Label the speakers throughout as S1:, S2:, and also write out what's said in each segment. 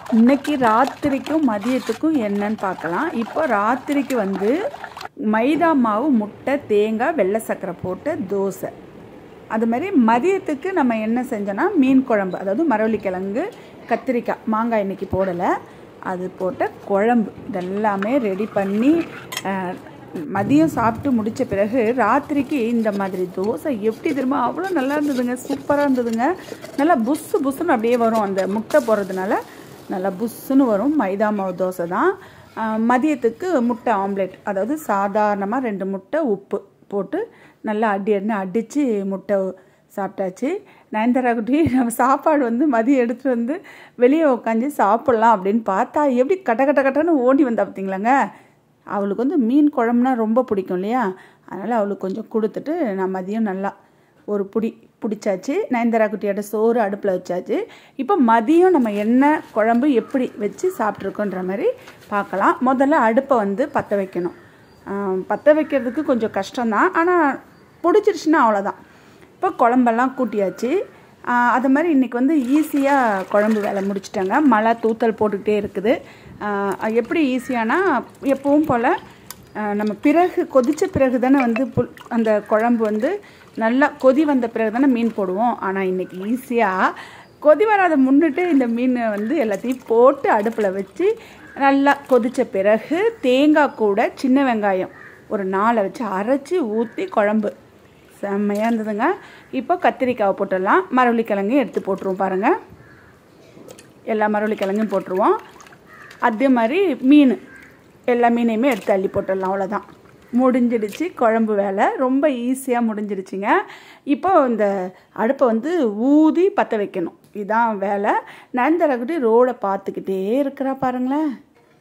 S1: இன்னைக்கு ராத்திரிக்கும் மதியத்துக்கும் என்னன்னு பார்க்கலாம் இப்போ ராத்திரிக்கு வந்து மைதா மாவு முட்டை தேங்காய் வெள்ளை சர்க்கரை போட்ட தோசை அது மாதிரி மதியத்துக்கு நம்ம என்ன செஞ்சோன்னா மீன் குழம்பு அதாவது மரவள்ளிக்கிழங்கு கத்திரிக்காய் மாங்காய் இன்னைக்கு போடலை அது போட்ட குழம்பு இதெல்லாமே ரெடி பண்ணி அஹ், மதியம் சாப்பிட்டு முடித்த பிறகு ராத்திரிக்கு இந்த மாதிரி தோசை எப்படி தெரியுமா அவ்வளோ நல்லா இருந்ததுங்க சூப்பராக இருந்ததுங்க நல்லா புஸ்ஸு புஸ்ஸுன்னு அப்படியே வரும் அந்த முட்டை போடுறதுனால நல்லா புஸ்ஸுன்னு வரும் மைதா மாவு தோசை தான் ஆஹ் மதியத்துக்கு முட்டை ஆம்லெட் அதாவது சாதாரணமாக ரெண்டு முட்டை உப்பு போட்டு நல்லா அடி அடின்னு அடித்து முட்டை சாப்பிட்டாச்சு நயன்தாரா குட்டி நம்ம சாப்பாடு வந்து மதியம் எடுத்துகிட்டு வந்து வெளியே உட்காந்து சாப்பிட்லாம் அப்படின்னு பார்த்தா எப்படி கட்ட கட்ட கட்டன்னு ஓடி வந்தா பார்த்தீங்களாங்க அவளுக்கு வந்து மீன் குழம்புனா ரொம்ப பிடிக்கும் இல்லையா அதனால் அவளுக்கு கொஞ்சம் கொடுத்துட்டு நான் மதியம் நல்லா ஒரு புடி பிடிச்சாச்சு நயன்தாரா குட்டியோட சோறு அடுப்பில் வச்சாச்சு இப்போ மதியம் நம்ம என்ன குழம்பு எப்படி வச்சு சாப்பிட்ருக்கோன்ற மாதிரி பார்க்கலாம் முதல்ல அடுப்பை வந்து பற்ற வைக்கணும் ஆஹ் பற்ற வைக்கிறதுக்கு கொஞ்சம் கஷ்டம்தான் ஆனால் பிடிச்சிருச்சுன்னா அவ்வளோதான் இப்போ குழம்பெல்லாம் கூட்டியாச்சு ஆஹ் அது மாதிரி இன்றைக்கி வந்து ஈஸியாக குழம்பு வேலை முடிச்சிட்டாங்க மழை தூத்தல் போட்டுக்கிட்டே இருக்குது ஆஹ் எப்படி ஈஸியானா எப்பவும் போல் ஆஹ் நம்ம பிறகு கொதித்த பிறகு தானே வந்து புல் அந்த குழம்பு வந்து நல்லா கொதி வந்த பிறகு தானே மீன் போடுவோம் ஆனால் இன்றைக்கி ஈஸியாக கொதி வராத முன்னிட்டு இந்த மீனை வந்து எல்லாத்தையும் போட்டு அடுப்பில் வச்சு நல்லா கொதித்த பிறகு தேங்காய் கூட சின்ன வெங்காயம் ஒரு நாளை வச்சு அரைச்சி ஊற்றி குழம்பு செம்மையாக இருந்ததுங்க இப்போ கத்திரிக்காவை போட்டுடலாம் மரவள்ளிக்கிழங்கு எடுத்து போட்டுருவோம் பாருங்கள் எல்லா மரவள்ளிக்கிழங்கும் போட்டுருவோம் அதே மாதிரி மீன் எல்லா மீனையுமே எடுத்து அள்ளி போட்டுடலாம் அவ்வளோதான் முடிஞ்சிடுச்சு குழம்பு வேலை ரொம்ப ஈஸியாக முடிஞ்சிடுச்சுங்க இப்போ இந்த அடுப்பை வந்து ஊதி பற்ற வைக்கணும் இதான் வேலை நயன்தாராக்குட்டி ரோடை பார்த்துக்கிட்டே இருக்கிறா பாருங்களேன்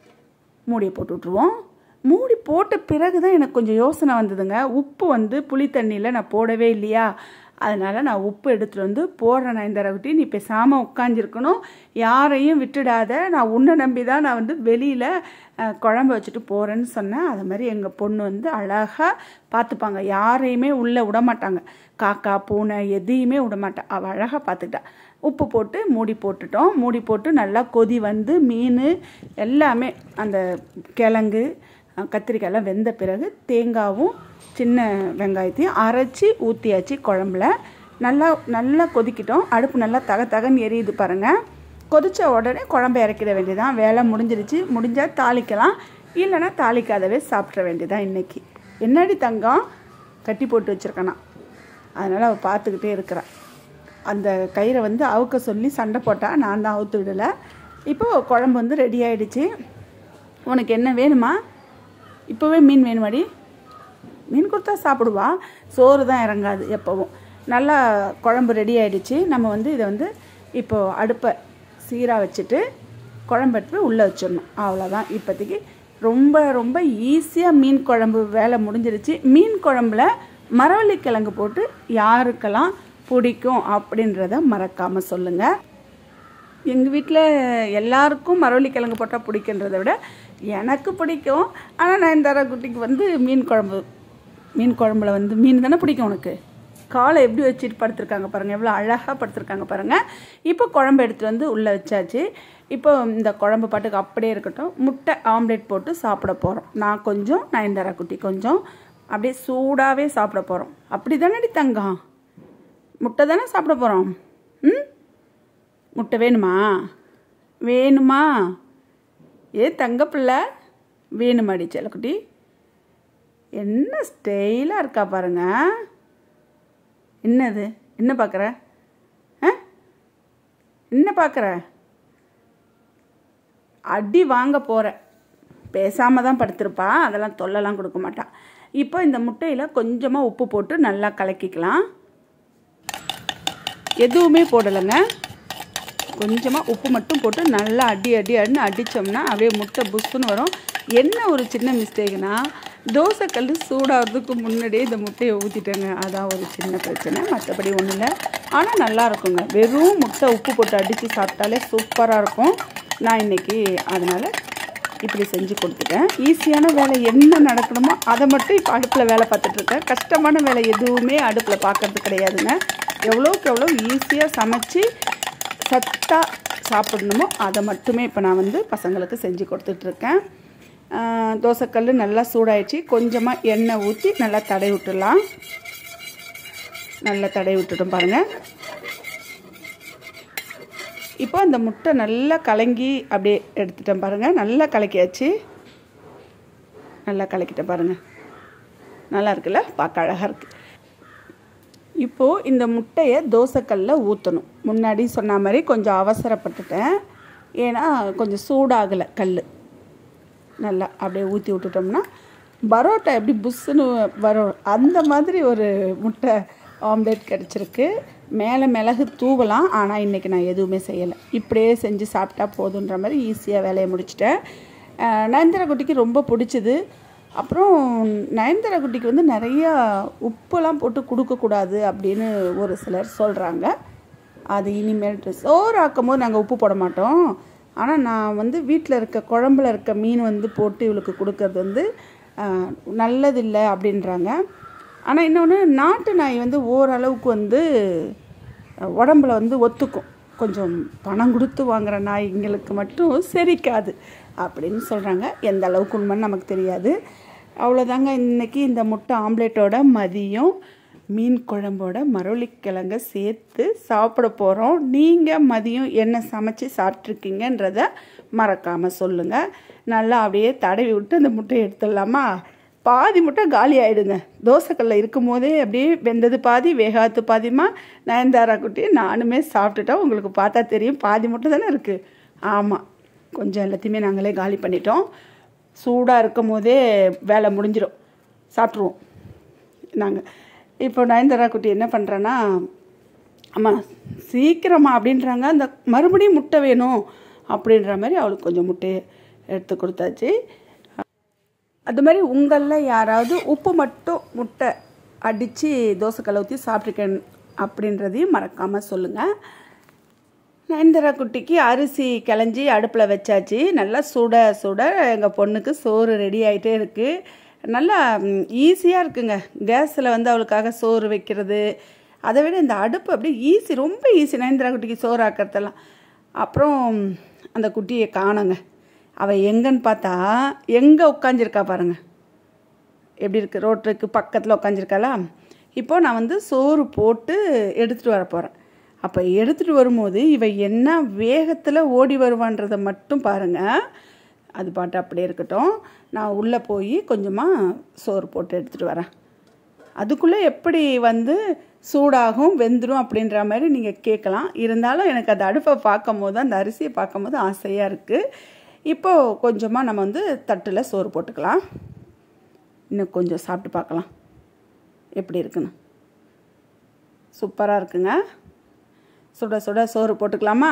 S1: மூடியை போட்டு விட்ருவோம் மூடி போட்ட பிறகு தான் எனக்கு கொஞ்சம் யோசனை வந்ததுங்க உப்பு வந்து புளி தண்ணியில் நான் போடவே இல்லையா அதனால் நான் உப்பு எடுத்துகிட்டு வந்து போடுறேன் நான் இந்த ரகுட்டி நீ பேசாமல் உட்காந்துருக்கணும் யாரையும் விட்டுடாத நான் உன்னை நம்பி தான் நான் வந்து வெளியில் குழம்பு வச்சுட்டு போகிறேன்னு சொன்னேன் அது மாதிரி எங்கள் பொண்ணு வந்து அழகாக பார்த்துப்பாங்க யாரையுமே உள்ளே விட மாட்டாங்க காக்கா பூனை எதையுமே விட மாட்டா அவள் அழகாக பார்த்துக்கிட்டா உப்பு போட்டு மூடி போட்டுட்டோம் மூடி போட்டு நல்லா கொதி வந்து மீன் எல்லாமே அந்த கிழங்கு அஹ், கத்திரிக்காயெல்லாம் வெந்த பிறகு தேங்காவும் சின்ன வெங்காயத்தையும் அரைச்சி ஊற்றியாச்சு குழம்புல நல்லா நல்லா கொதிக்கிட்டோம் அடுப்பு நல்லா தக தகன்னு எரியுது பாருங்கள் கொதித்த உடனே குழம்பு இறக்கிட வேண்டியதான் வேலை முடிஞ்சிருச்சு முடிஞ்சால் தாளிக்கலாம் இல்லைன்னா தாளிக்காதவே சாப்பிட்ற வேண்டியதான் இன்னைக்கு என்னடி தங்கம் கட்டி போட்டு வச்சுருக்கேனா அதனால் அவள் பார்த்துக்கிட்டே இருக்கிறான் அந்த கயிறை வந்து அவுக்க சொல்லி சண்டை போட்டா நான் தான் அவுத்து விடலை இப்போது குழம்பு வந்து ரெடி ஆயிடுச்சு உனக்கு என்ன வேணுமா இப்போவே மீன் வேணுமாடி மீன் கொடுத்தா சாப்பிடுவா சோறு தான் இறங்காது எப்போவும் நல்லா குழம்பு ரெடி ஆயிடுச்சு நம்ம வந்து இதை வந்து இப்போது அடுப்பை சீராக வச்சுட்டு குழம்பு எடுத்து போய் உள்ளே வச்சிடணும் அவ்வளோதான் இப்போதைக்கு ரொம்ப ரொம்ப ஈஸியாக மீன் குழம்பு வேலை முடிஞ்சிருச்சு மீன் குழம்புல மரவள்ளி கிழங்கு போட்டு யாருக்கெல்லாம் பிடிக்கும் அப்படின்றத மறக்காமல் சொல்லுங்கள் எங்கள் வீட்டில் எல்லாருக்கும் மரவள்ளி கிழங்கு போட்டால் பிடிக்குன்றதை விட எனக்கு பிடிக்கும் ஆனால் நான் இந்த குட்டிக்கு வந்து மீன் குழம்பு மீன் குழம்புல வந்து மீன் தானே பிடிக்கும் உனக்கு காலை எப்படி வச்சுட்டு படுத்திருக்காங்க பாருங்கள் எவ்வளோ அழகாக படுத்திருக்காங்க பாருங்கள் இப்போ குழம்பு எடுத்துகிட்டு வந்து உள்ளே வச்சாச்சு இப்போ இந்த குழம்பு பாட்டுக்கு அப்படியே இருக்கட்டும் முட்டை ஆம்லேட் போட்டு சாப்பிட போகிறோம் நான் கொஞ்சம் நயன்தாரா குட்டி கொஞ்சம் அப்படியே சூடாகவே சாப்பிட போகிறோம் அப்படி தானடி தங்கம் முட்டை தானே சாப்பிட போகிறோம் ம் முட்டை வேணுமா வேணுமா ஏ தங்க பிள்ளை வேணுமாடி செல்லக்குட்டி என்ன ஸ்டைலாக இருக்கா பாருங்க என்னது என்ன பார்க்குற ஆ என்ன பார்க்குற அடி வாங்க போகிற பேசாமல் தான் படுத்திருப்பா அதெல்லாம் தொல்லலாம் கொடுக்க மாட்டா இப்போ இந்த முட்டையில் கொஞ்சமாக உப்பு போட்டு நல்லா கலக்கிக்கலாம் எதுவுமே போடலைங்க கொஞ்சமாக உப்பு மட்டும் போட்டு நல்லா அடி அடி அடின்னு அடித்தோம்னா அப்படியே முட்டை புஷ்ஷுன்னு வரும் என்ன ஒரு சின்ன மிஸ்டேக்னா தோசைக்கல் சூடாகிறதுக்கு முன்னாடியே இந்த முட்டையை ஊற்றிட்டேங்க அதான் ஒரு சின்ன பிரச்சனை மற்றபடி ஒன்றும் இல்லை ஆனால் நல்லா இருக்குங்க வெறும் முட்டை உப்பு போட்டு அடித்து சாப்பிட்டாலே சூப்பராக இருக்கும் நான் இன்னைக்கு அதனால் இப்படி செஞ்சு கொடுத்துட்டேன் ஈஸியான வேலை என்ன நடக்கணுமோ அதை மட்டும் இப்போ அடுப்பில் வேலை பார்த்துட்ருக்கேன் கஷ்டமான வேலை எதுவுமே அடுப்பில் பார்க்கறது கிடையாதுங்க எவ்வளோக்கு எவ்வளோ ஈஸியாக சமைச்சு சத்தாக சாப்பிடணுமோ அதை மட்டுமே இப்போ நான் வந்து பசங்களுக்கு செஞ்சு கொடுத்துட்ருக்கேன் தோசைக்கல் நல்லா சூடாயிடுச்சு கொஞ்சமாக எண்ணெய் ஊற்றி நல்லா தடவி விட்டுடலாம் நல்லா தடவி விட்டுட்டோம் பாருங்கள் இப்போ அந்த முட்டை நல்லா கலங்கி அப்படியே எடுத்துட்டேன் பாருங்கள் நல்லா கலக்கியாச்சு நல்லா கலக்கிட்டேன் பாருங்கள் நல்லா இருக்குல்ல பார்க்க அழகாக இருக்குது இப்போது இந்த முட்டையை தோசைக்கல்ல ஊற்றணும் முன்னாடி சொன்ன மாதிரி கொஞ்சம் அவசரப்பட்டுட்டேன் ஏன்னா கொஞ்சம் சூடாகலை கல் நல்லா அப்படியே ஊற்றி விட்டுட்டோம்னா பரோட்டா எப்படி புஷ்ஷுன்னு வரும் அந்த மாதிரி ஒரு முட்டை ஆம்லேட் கிடச்சிருக்கு மேலே மிளகு தூவலாம் ஆனால் இன்றைக்கி நான் எதுவுமே செய்யலை இப்படியே செஞ்சு சாப்பிட்டா போதுன்ற மாதிரி ஈஸியாக வேலையை முடிச்சிட்டேன் நயன்தாரா குட்டிக்கு ரொம்ப பிடிச்சது அப்புறம் நயன்தாரா குட்டிக்கு வந்து நிறையா உப்புலாம் போட்டு கொடுக்கக்கூடாது அப்படின்னு ஒரு சிலர் சொல்கிறாங்க அது இனிமேல்ட்டு சோறு ஆக்கும் போது நாங்கள் உப்பு போட மாட்டோம் ஆனால் நான் வந்து வீட்டில் இருக்க குழம்புல இருக்க மீன் வந்து போட்டு இவளுக்கு கொடுக்கறது வந்து நல்லதில்லை அப்படின்றாங்க ஆனால் இன்னொன்று நாட்டு நாய் வந்து ஓரளவுக்கு வந்து உடம்புல வந்து ஒத்துக்கும் கொஞ்சம் பணம் கொடுத்து வாங்குகிற நாய்ங்களுக்கு மட்டும் செரிக்காது அப்படின்னு சொல்கிறாங்க எந்த அளவுக்கு உண்மைன்னு நமக்கு தெரியாது அவ்வளோதாங்க இன்றைக்கி இந்த முட்டை ஆம்லேட்டோட மதியம் மீன் குழம்போட மரவள்ளிக்கிழங்க சேர்த்து சாப்பிட போகிறோம் நீங்கள் மதியம் என்ன சமைச்சு சாப்பிட்ருக்கீங்கன்றத மறக்காமல் சொல்லுங்கள் நல்லா அப்படியே தடவி விட்டு அந்த முட்டையை எடுத்துடலாமா பாதி முட்டை காலி ஆகிடுங்க தோசைக்கல்ல இருக்கும் போதே அப்படியே வெந்தது பாதி வேகாத்து பாதிமா நயன்தாரா குட்டி நானுமே சாப்பிட்டுட்டோம் உங்களுக்கு பார்த்தா தெரியும் பாதி முட்டை தானே இருக்குது ஆமாம் கொஞ்சம் எல்லாத்தையுமே நாங்களே காலி பண்ணிட்டோம் சூடாக இருக்கும் போதே வேலை முடிஞ்சிடும் சாப்பிட்ருவோம் நாங்கள் இப்போ நயன்தாரா குட்டி என்ன பண்ணுறேன்னா அம்மா சீக்கிரமா அப்படின்றாங்க அந்த மறுபடியும் முட்டை வேணும் அப்படின்ற மாதிரி அவளுக்கு கொஞ்சம் முட்டையை எடுத்து கொடுத்தாச்சு அது மாதிரி உங்களில் யாராவது உப்பு மட்டும் முட்டை அடித்து தோசைக்கல்ல ஊற்றி சாப்பிட்ருக்கேன் அப்படின்றதையும் மறக்காமல் சொல்லுங்கள் நயன்தரா குட்டிக்கு அரிசி கிளஞ்சி அடுப்பில் வச்சாச்சு நல்லா சுட சுட எங்கள் பொண்ணுக்கு சோறு ரெடி ஆகிட்டே இருக்குது நல்லா ஈஸியாக இருக்குங்க கேஸில் வந்து அவளுக்காக சோறு வைக்கிறது அதை விட இந்த அடுப்பு அப்படியே ஈஸி ரொம்ப ஈஸி நயன்தரா குட்டிக்கு சோறு ஆக்கிறதெல்லாம் அப்புறம் அந்த குட்டியை காணுங்க அவள் எங்கன்னு பார்த்தா எங்கே உட்காந்துருக்கா பாருங்க எப்படி இருக்குது ரோட்டுக்கு பக்கத்தில் உட்காந்துருக்காளா இப்போது நான் வந்து சோறு போட்டு எடுத்துகிட்டு வர போகிறேன் அப்போ எடுத்துகிட்டு வரும்போது இவ என்ன வேகத்தில் ஓடி வருவான்றதை மட்டும் பாருங்கள் அது பாட்டு அப்படியே இருக்கட்டும் நான் உள்ளே போய் கொஞ்சமாக சோறு போட்டு எடுத்துகிட்டு வரேன் அதுக்குள்ளே எப்படி வந்து சூடாகும் வெந்துடும் அப்படின்ற மாதிரி நீங்கள் கேட்கலாம் இருந்தாலும் எனக்கு அந்த அடுப்பை பார்க்கும் போது அந்த அரிசியை பார்க்கும் போது ஆசையாக இருக்குது இப்போது கொஞ்சமாக நம்ம வந்து தட்டில் சோறு போட்டுக்கலாம் இன்னும் கொஞ்சம் சாப்பிட்டு பார்க்கலாம் எப்படி இருக்குன்னு சூப்பராக இருக்குங்க சுட சுட சோறு போட்டுக்கலாமா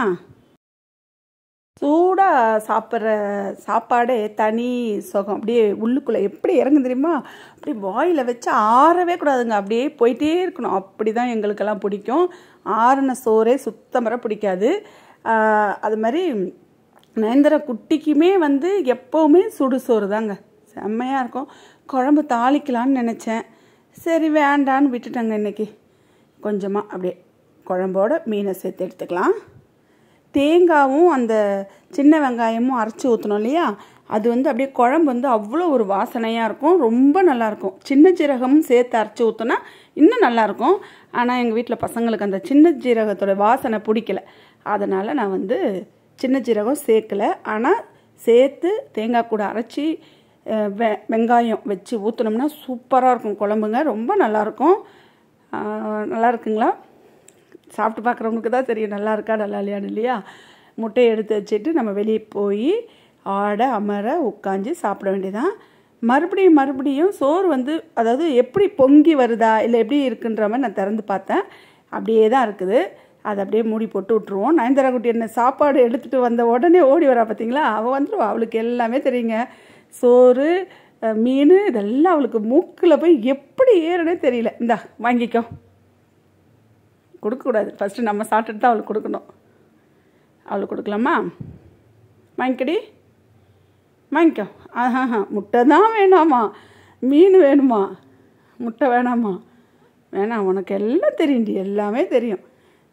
S1: சூடாக சாப்பிட்ற சாப்பாடு தனி சுகம் அப்படியே உள்ளுக்குள்ளே எப்படி இறங்கு தெரியுமா அப்படியே வாயில் வச்சு ஆறவே கூடாதுங்க அப்படியே போயிட்டே இருக்கணும் அப்படி தான் எங்களுக்கெல்லாம் பிடிக்கும் ஆறின சோறே சுத்தம் வர பிடிக்காது அது மாதிரி நயன்தரா குட்டிக்குமே வந்து எப்போவுமே சுடு சோறு தாங்க செம்மையாக இருக்கும் குழம்பு தாளிக்கலான்னு நினச்சேன் சரி வேண்டான்னு விட்டுட்டேங்க இன்றைக்கி கொஞ்சமாக அப்படியே குழம்போட மீனை சேர்த்து எடுத்துக்கலாம் தேங்காவும் அந்த சின்ன வெங்காயமும் அரைச்சி ஊற்றணும் இல்லையா அது வந்து அப்படியே குழம்பு வந்து அவ்வளோ ஒரு வாசனையாக இருக்கும் ரொம்ப நல்லாயிருக்கும் சின்ன ஜீரகமும் சேர்த்து அரைச்சி ஊற்றினா இன்னும் நல்லாயிருக்கும் ஆனால் எங்கள் வீட்டில் பசங்களுக்கு அந்த சின்ன ஜீரகத்தோட வாசனை பிடிக்கல அதனால் நான் வந்து சின்ன ஜீரகம் சேர்க்கலை ஆனால் சேர்த்து தேங்காய் கூட அரைச்சி வெ வெங்காயம் வச்சு ஊற்றினோம்னா சூப்பராக இருக்கும் குழம்புங்க ரொம்ப நல்லாயிருக்கும் நல்லா இருக்குங்களா சாப்பிட்டு பார்க்குறவங்களுக்கு தான் தெரியும் நல்லா இருக்கா நல்லா இல்லையான்னு இல்லையா முட்டையை எடுத்து வச்சுட்டு நம்ம வெளியே போய் ஆட அமர உட்காந்து சாப்பிட வேண்டியதான் மறுபடியும் மறுபடியும் சோறு வந்து அதாவது எப்படி பொங்கி வருதா இல்லை எப்படி இருக்குன்ற மாதிரி நான் திறந்து பார்த்தேன் அப்படியே தான் இருக்குது அதை அப்படியே மூடி போட்டு விட்ருவோம் நயன்தாரா குட்டி என்ன சாப்பாடு எடுத்துகிட்டு வந்த உடனே ஓடி வரா பார்த்தீங்களா அவள் வந்துடுவா அவளுக்கு எல்லாமே தெரியுங்க சோறு மீன் இதெல்லாம் அவளுக்கு மூக்கில் போய் எப்படி ஏறுனே தெரியல இந்தா வாங்கிக்கோ கொடுக்கக்கூடாது ஃபஸ்ட்டு நம்ம சாப்பிட்டுட்டு தான் அவளுக்கு கொடுக்கணும் அவளுக்கு கொடுக்கலாமா வாங்கிக்கடி வாங்கிக்கோ ஆஹா முட்டை தான் வேணாமா மீன் வேணுமா முட்டை வேணாமா வேணாம் உனக்கு எல்லாம் தெரியும்டி எல்லாமே தெரியும்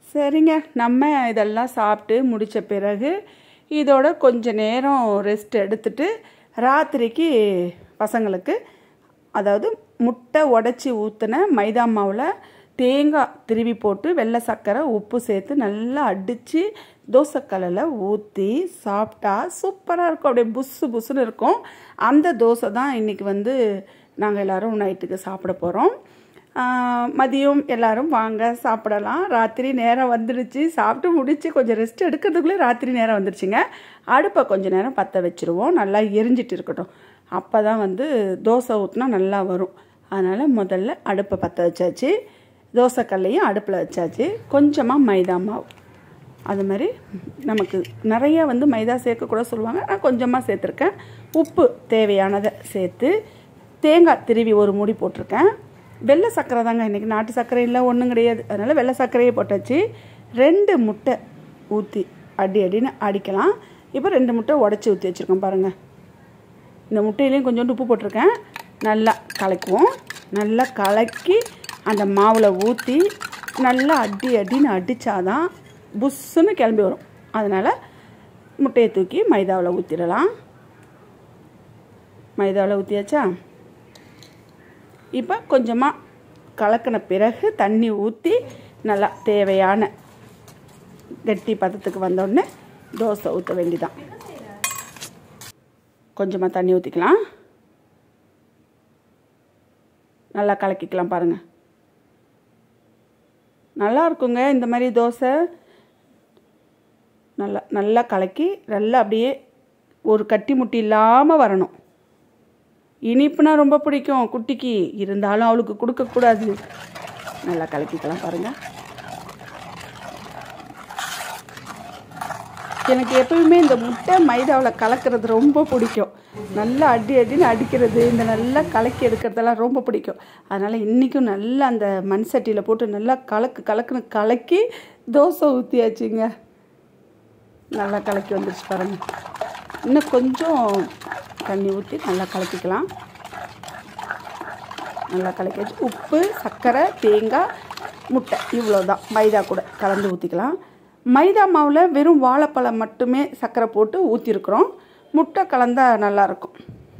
S1: சரிங்க நம்ம இதெல்லாம் சாப்பிட்டு முடித்த பிறகு இதோட கொஞ்ச நேரம் ரெஸ்ட் எடுத்துட்டு ராத்திரிக்கு பசங்களுக்கு அதாவது முட்டை உடச்சி ஊற்றின மைதா மாவில் தேங்காய் திருவி போட்டு வெள்ளை சர்க்கரை உப்பு சேர்த்து நல்லா அடித்து தோசைக்கல்லில் ஊற்றி சாப்பிட்டா சூப்பராக இருக்கும் அப்படியே புஸ்ஸு புஸ்ஸுன்னு இருக்கும் அந்த தோசை தான் இன்றைக்கி வந்து நாங்கள் எல்லோரும் நைட்டுக்கு சாப்பிட போகிறோம் மதியம் எல்லாரும் வாங்க சாப்பிடலாம் ராத்திரி நேரம் வந்துடுச்சு சாப்பிட்டு முடித்து கொஞ்சம் ரெஸ்ட் எடுக்கிறதுக்குள்ளே ராத்திரி நேரம் வந்துடுச்சுங்க அடுப்பை கொஞ்சம் நேரம் பற்ற வச்சுருவோம் நல்லா எரிஞ்சிட்டு இருக்கட்டும் அப்போ தான் வந்து தோசை ஊற்றினா நல்லா வரும் அதனால் முதல்ல அடுப்பை பற்ற வச்சாச்சு தோசைக்கல்லையும் அடுப்பில் வச்சாச்சு கொஞ்சமாக மைதா மாவு அது மாதிரி நமக்கு நிறைய வந்து மைதா சேர்க்கக்கூட சொல்லுவாங்க நான் கொஞ்சமாக சேர்த்துருக்கேன் உப்பு தேவையானதை சேர்த்து தேங்காய் திருவி ஒரு மூடி போட்டிருக்கேன் வெள்ளை சர்க்கரை தாங்க இன்றைக்கி நாட்டு சர்க்கரை இல்லை ஒன்றும் கிடையாது அதனால் வெள்ளை சர்க்கரையே போட்டாச்சு ரெண்டு முட்டை ஊற்றி அடி அடின்னு அடிக்கலாம் இப்போ ரெண்டு முட்டை உடச்சி ஊற்றி வச்சுருக்கோம் பாருங்கள் இந்த முட்டையிலையும் கொஞ்சோண்டு உப்பு போட்டிருக்கேன் நல்லா கலக்குவோம் நல்லா கலக்கி அந்த மாவில் ஊற்றி நல்லா அடி அடின்னு அடித்தாதான் புஷ்ஷுன்னு கிளம்பி வரும் அதனால் முட்டையை தூக்கி மைதாவில் ஊற்றிடலாம் மைதாவில் ஊற்றியாச்சா இப்போ கொஞ்சமாக கலக்கின பிறகு தண்ணி ஊற்றி நல்லா தேவையான கெட்டி பதத்துக்கு வந்தோடனே தோசை ஊற்ற வேண்டிதான் கொஞ்சமாக தண்ணி ஊற்றிக்கலாம் நல்லா கலக்கிக்கலாம் பாருங்கள் நல்லா இருக்குங்க இந்த மாதிரி தோசை நல்லா நல்லா கலக்கி நல்லா அப்படியே ஒரு கட்டி முட்டி இல்லாமல் வரணும் இனிப்புனா ரொம்ப பிடிக்கும் குட்டிக்கு இருந்தாலும் அவளுக்கு கொடுக்கக்கூடாது நல்லா கலக்கிக்கலாம் பாருங்கள் எனக்கு எப்பவுமே இந்த முட்டை மைதாவில் கலக்கிறது ரொம்ப பிடிக்கும் நல்லா அடி அடின்னு அடிக்கிறது இந்த நல்லா கலக்கி எடுக்கிறதெல்லாம் ரொம்ப பிடிக்கும் அதனால் இன்றைக்கும் நல்லா அந்த மண் சட்டியில் போட்டு நல்லா கலக்கு கலக்குன்னு கலக்கி தோசை ஊற்றியாச்சுங்க நல்லா கலக்கி வந்துருச்சு பாருங்கள் இன்னும் கொஞ்சம் தண்ணி ஊற்றி நல்லா கலக்கிக்கலாம் நல்லா கலக்கி வச்சு உப்பு சர்க்கரை தேங்காய் முட்டை இவ்வளோ தான் மைதா கூட கலந்து ஊற்றிக்கலாம் மைதா மாவில் வெறும் வாழைப்பழம் மட்டுமே சர்க்கரை போட்டு ஊற்றிருக்குறோம் முட்டை கலந்தால் நல்லாயிருக்கும்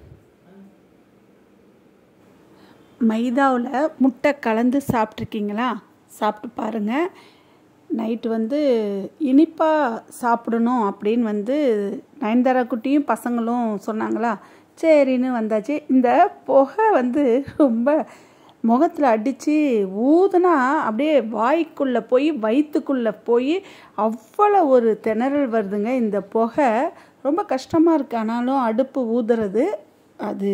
S1: மைதாவில் முட்டை கலந்து சாப்பிட்ருக்கீங்களா சாப்பிட்டு பாருங்கள் நைட்டு வந்து இனிப்பாக சாப்பிடணும் அப்படின்னு வந்து நயன்தாரா குட்டியும் பசங்களும் சொன்னாங்களா சரின்னு வந்தாச்சு இந்த புகை வந்து ரொம்ப முகத்தில் அடித்து ஊதுனா அப்படியே வாய்க்குள்ளே போய் வயிற்றுக்குள்ளே போய் அவ்வளோ ஒரு திணறல் வருதுங்க இந்த புகை ரொம்ப கஷ்டமாக இருக்குது ஆனாலும் அடுப்பு ஊதுறது அது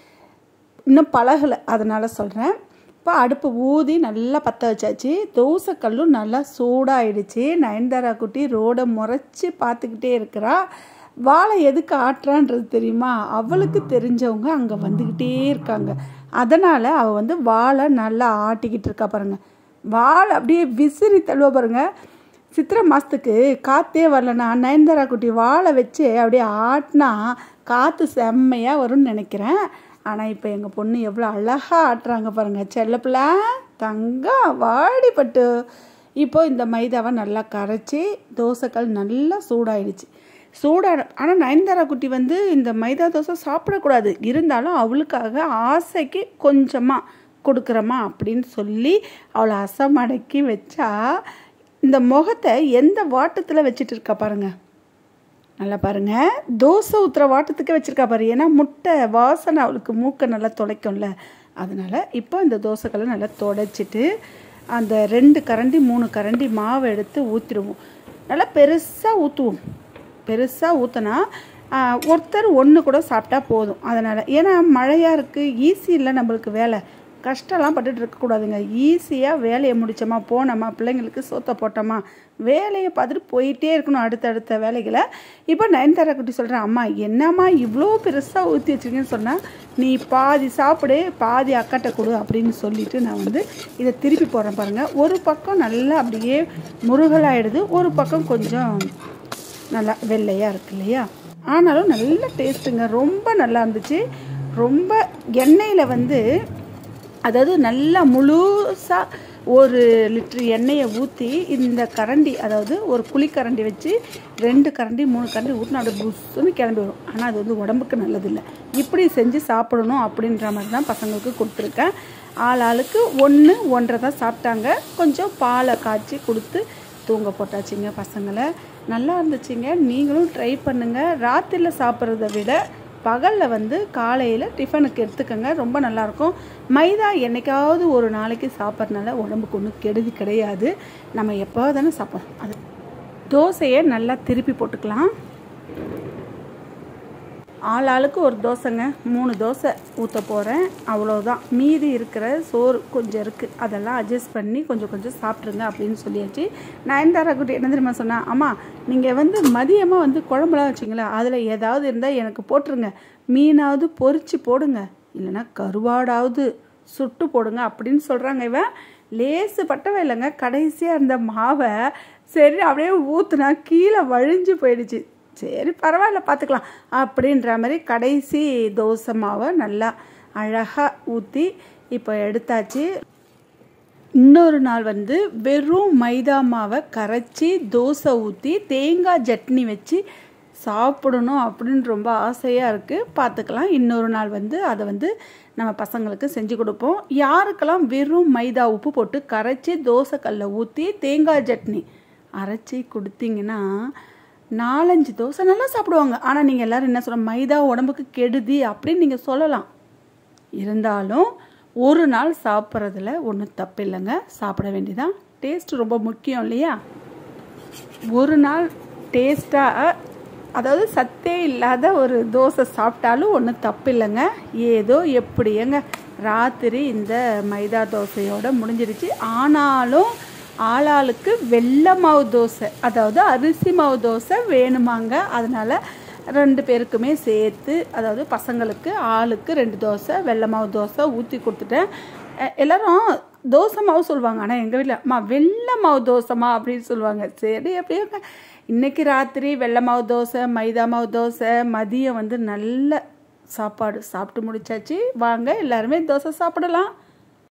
S1: இன்னும் பழகலை அதனால் சொல்கிறேன் இப்போ அடுப்பு ஊதி நல்லா பற்ற வச்சாச்சு தோசைக்கல்லும் நல்லா சூடாயிடுச்சு நயன்தாரா குட்டி ரோடை முறைச்சி பார்த்துக்கிட்டே இருக்கிறா வாழை எதுக்கு ஆட்டுறான்றது தெரியுமா அவளுக்கு தெரிஞ்சவங்க அங்கே வந்துக்கிட்டே இருக்காங்க அதனால் அவள் வந்து வாழை நல்லா ஆட்டிக்கிட்டு இருக்கா பாருங்கள் வாழை அப்படியே விசிறி தள்ளுவ பாருங்க சித்திரை மாதத்துக்கு காற்றே வரலனா நயன்தாரா குட்டி வாழை வச்சு அப்படியே ஆட்டினா காற்று செம்மையாக வரும்னு நினைக்கிறேன் ஆனால் இப்போ எங்கள் பொண்ணு எவ்வளோ அழகாக ஆட்டுறாங்க பாருங்கள் செல்லப்பிள்ள தங்கம் வாடிப்பட்டு இப்போ இந்த மைதாவை நல்லா கரைச்சி தோசைக்கல் நல்லா சூடாயிடுச்சு சூடான ஆனால் நயன்தாரா குட்டி வந்து இந்த மைதா தோசை சாப்பிடக்கூடாது இருந்தாலும் அவளுக்காக ஆசைக்கு கொஞ்சமாக கொடுக்குறோமா அப்படின்னு சொல்லி அவளை அசமடக்கி வச்சா இந்த முகத்தை எந்த வாட்டத்தில் வச்சுட்டு இருக்கா பாருங்க நல்லா பாருங்க தோசை ஊற்றுற வாட்டத்துக்கு வச்சுருக்கா பாரு ஏன்னா முட்டை வாசனை அவளுக்கு மூக்கை நல்லா துடைக்கும்ல அதனால் இப்போ இந்த தோசைகளை நல்லா துடைச்சிட்டு அந்த ரெண்டு கரண்டி மூணு கரண்டி மாவை எடுத்து ஊற்றிடுவோம் நல்லா பெருசாக ஊற்றுவோம் பெருசாக ஊற்றினா ஒருத்தர் ஒன்று கூட சாப்பிட்டா போதும் அதனால் ஏன்னா மழையாக இருக்குது ஈஸி இல்லை நம்மளுக்கு வேலை கஷ்டம்லாம் பட்டுட்டு இருக்கக்கூடாதுங்க ஈஸியாக வேலையை முடித்தோமா போனோமா பிள்ளைங்களுக்கு சோத்தை போட்டோமா வேலையை பார்த்துட்டு போயிட்டே இருக்கணும் அடுத்தடுத்த வேலைகளை இப்போ நயன்தாரா குட்டி சொல்கிறேன் அம்மா என்னம்மா இவ்வளோ பெருசாக ஊற்றி வச்சிருக்கேன்னு சொன்னால் நீ பாதி சாப்பிடு பாதி அக்காட்ட கொடு அப்படின்னு சொல்லிட்டு நான் வந்து இதை திருப்பி போடுறேன் பாருங்கள் ஒரு பக்கம் நல்லா அப்படியே முருகலாயிடுது ஒரு பக்கம் கொஞ்சம் நல்லா வெள்ளையாக இருக்கு இல்லையா ஆனாலும் நல்ல டேஸ்ட்டுங்க ரொம்ப நல்லா இருந்துச்சு ரொம்ப எண்ணெயில் வந்து அதாவது நல்லா முழுசாக ஒரு லிட்டர் எண்ணெயை ஊற்றி இந்த கரண்டி அதாவது ஒரு குழிக்கரண்டி வச்சு ரெண்டு கரண்டி மூணு கரண்டி ஊற்றினா அப்படியே புஷ்ஷுன்னு கிளம்பி வரும் ஆனால் அது வந்து உடம்புக்கு நல்லதில்லை இப்படி செஞ்சு சாப்பிடணும் அப்படின்ற மாதிரி தான் பசங்களுக்கு கொடுத்துருக்கேன் ஆள் ஆளுக்கு ஒன்று ஒன்றரை தான் சாப்பிட்டாங்க கொஞ்சம் பாலை காய்ச்சி கொடுத்து தூங்க போட்டாச்சுங்க பசங்களை நல்லா இருந்துச்சுங்க நீங்களும் ட்ரை பண்ணுங்கள் ராத்திரியில் சாப்பிட்றத விட பகலில் வந்து காலையில் டிஃபனுக்கு எடுத்துக்கோங்க ரொம்ப நல்லாயிருக்கும் மைதா என்னைக்காவது ஒரு நாளைக்கு சாப்பிட்றதுனால உடம்புக்கு ஒன்றும் கெடுதி கிடையாது நம்ம எப்போ தானே சாப்பிட்றோம் அது தோசையை நல்லா திருப்பி போட்டுக்கலாம் ஆள் ஆளுக்கு ஒரு தோசைங்க மூணு தோசை ஊற்ற போகிறேன் அவ்வளோதான் மீதி இருக்கிற சோறு கொஞ்சம் இருக்குது அதெல்லாம் அட்ஜஸ்ட் பண்ணி கொஞ்சம் கொஞ்சம் சாப்பிட்ருங்க அப்படின்னு சொல்லியாச்சு நயன்தாரா குட்டி என்ன தெரியுமா சொன்னா அம்மா நீங்கள் வந்து மதியமாக வந்து குழம்புலாம் வச்சிங்களா அதில் ஏதாவது இருந்தால் எனக்கு போட்டுருங்க மீனாவது பொரிச்சு போடுங்க இல்லைன்னா கருவாடாவது சுட்டு போடுங்க அப்படின்னு சொல்கிறாங்க இவன் லேசு பட்டவே இல்லைங்க கடைசியாக இருந்த மாவை சரி அப்படியே ஊற்றுனா கீழே வழிஞ்சு போயிடுச்சு சரி பரவாயில்ல பார்த்துக்கலாம் அப்படின்ற மாதிரி கடைசி தோசை மாவை நல்லா அழகாக ஊற்றி இப்போ எடுத்தாச்சு இன்னொரு நாள் வந்து வெறும் மைதா மாவை கரைச்சி தோசை ஊற்றி தேங்காய் சட்னி வச்சு சாப்பிடணும் அப்படின்னு ரொம்ப ஆசையாக இருக்குது பார்த்துக்கலாம் இன்னொரு நாள் வந்து அதை வந்து நம்ம பசங்களுக்கு செஞ்சு கொடுப்போம் யாருக்கெல்லாம் வெறும் மைதா உப்பு போட்டு கரைச்சி தோசை கல்லை ஊற்றி தேங்காய் சட்னி அரைச்சி கொடுத்தீங்கன்னா நாலஞ்சு தோசை நல்லா சாப்பிடுவாங்க ஆனால் நீங்கள் எல்லோரும் என்ன சொல்ல மைதா உடம்புக்கு கெடுதி அப்படின்னு நீங்கள் சொல்லலாம் இருந்தாலும் ஒரு நாள் சாப்பிட்றதுல ஒன்றும் தப்பு இல்லைங்க சாப்பிட வேண்டியதான் டேஸ்ட் ரொம்ப முக்கியம் இல்லையா ஒரு நாள் டேஸ்ட்டாக அதாவது சத்தே இல்லாத ஒரு தோசை சாப்பிட்டாலும் ஒன்றும் தப்பு இல்லைங்க ஏதோ எப்படியங்க ராத்திரி இந்த மைதா தோசையோட முடிஞ்சிருச்சு ஆனாலும் ஆளாளுக்கு வெள்ளை மாவு தோசை அதாவது அரிசி மாவு தோசை வேணுமாங்க அதனால் ரெண்டு பேருக்குமே சேர்த்து அதாவது பசங்களுக்கு ஆளுக்கு ரெண்டு தோசை வெள்ளை மாவு தோசை ஊற்றி கொடுத்துட்டேன் எல்லோரும் தோசை மாவு சொல்லுவாங்க ஆனால் எங்கள் வீட்டில் அம்மா வெள்ளை மாவு தோசைமா அப்படின்னு சொல்லுவாங்க சரி அப்படியே இன்றைக்கி ராத்திரி வெள்ளை மாவு தோசை மைதா மாவு தோசை மதியம் வந்து நல்ல சாப்பாடு சாப்பிட்டு முடிச்சாச்சு வாங்க எல்லாருமே தோசை சாப்பிடலாம்